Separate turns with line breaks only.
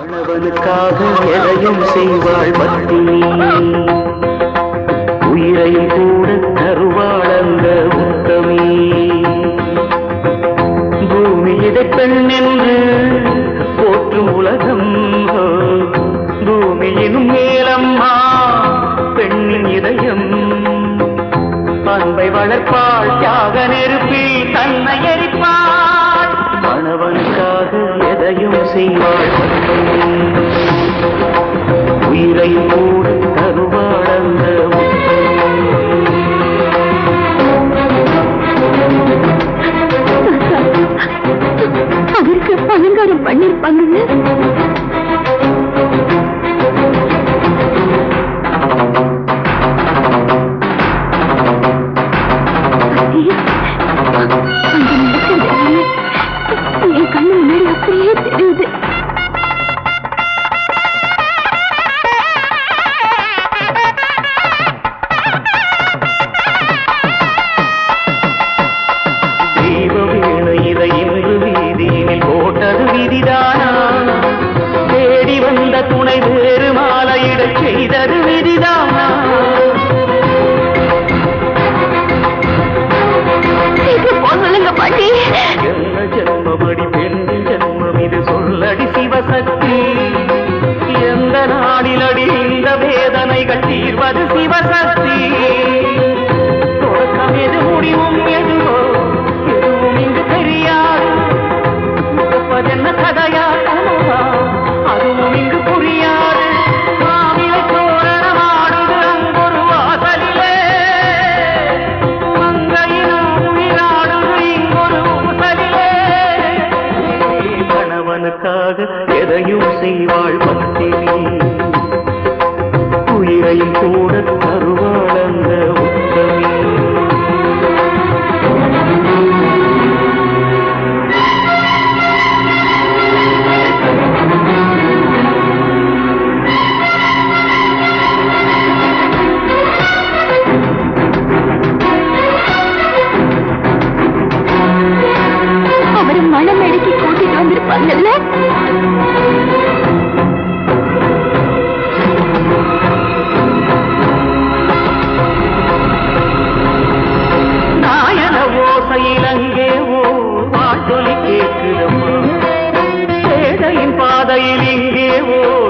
கணவனுக்காக எதையும் செய்வாள் பத்தினி உயிரை கூட தருவாள் அந்த உத்தமி பூமி இதை பெண் என்று போற்றும் உலகம் பூமியினும் மேலம்மா பெண்ணின் இதயம் அன்பை வளர்ப்பாள் தியாக நெருப்பில் தன்னை எரிப்பாள் கணவனுக்காக எதையும் செய்வாள் உயிரை கூட தருவாள் அந்த
அவருக்கு அலங்காரம் பண்ணிருப்பாங்கன்னு என் கண்ணு முன்னாடி அப்படியே தெரியுது
தெய்வ வீணை இதை இன்று வீதியினில் போட்டது விதிதானா தேடி வந்த துணை வேறு மாலையிடச் செய்தது விதிதானா
சீக்கிரம் போன் சொல்லுங்க பாட்டி
என்ன ஜென்மமடி பெண் ஜென்மம் இது சொல்லடி சிவசக்தி எந்த நாடிலடி இந்த வேதனைகள் தீர்வது சிவசக்தி தொடக்கம் எது முடிவும் எதுவோ எதுவும் இங்கு தெரியாது முகப்பதென்ன கதையா கனவா அதுவும் இங்கு புரியாது மாவிலை தோரணமாடுது அங்கொரு வாசலிலே மங்கையினும் உயிராடுது இங்கொரு ஊசலிலே கணவனுக்காக எதையும் செய்வாள் பத்தினி உயிரையும் கூட தருவாள் அந்த உத்தமி
அவரை மனம் அடக்கி கூட்டிட்டு வந்திருப்பாங்கல்ல
நாயன ஓசையில் அங்கே ஓ வாழ்த்தொலி கேட்குதம்மா சேதையின் பாதையில் இங்கே ஓ